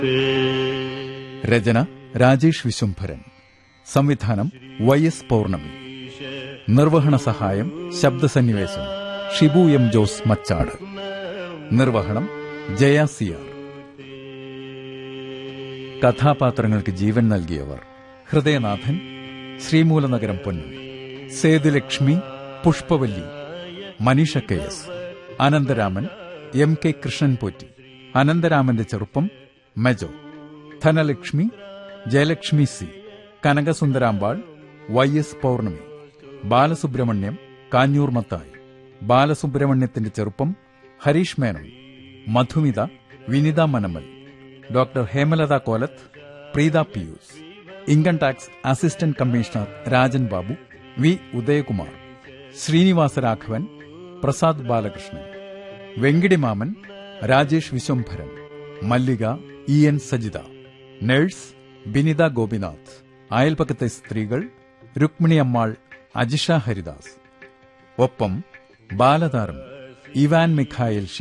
രചന രാജേഷ് വിശ്വംഭരൻ സംവിധാനം Y S Pournami നിർവഹണ സഹായം ശബ്ദസന്നിവേശം ഷിബു എം ജോസ് മച്ചാട് നിർവഹണം ജയ സിയാർ കഥാപാത്രങ്ങൾക്ക് ജീവൻ നൽകിയവർ Hridayanathan Sreemoolanagaram Ponnu Sethulakshmi Pushpavalli Maneesha K S Anantharaman M K Krishnan Potti അനന്തരാമന്റെ ചെറുപ്പം Mejo Dhanalakshmi Jayalakshmi C Kanakasundarambal Y S Pournami Balasubramaniam Kanjoor Mathai ബാലസുബ്രഹ്മണ്യത്തിന്റെ ചെറുപ്പം ഹരീഷ് മേനോൻ മധുമിത വിനിത മനമൽ doctor Hemalatha Kolath Preetha Pius income tax assistant commissioner Rajan Babu V Udayakumar Srinivasa Raghavan Prasad Balakrishnan വെങ്കിടിമാമൻ Rajesh Vishwambharan Mallika E N Sajitha nurse Binitha Gopinath അയൽപക്കത്തെ സ്ത്രീകൾ രുക്മിണി അമ്മാൾ അജിഷ ഹരിദാസ് ഒപ്പം ബാലതാരം ഇവാൻ മിഖായൽ ശിവ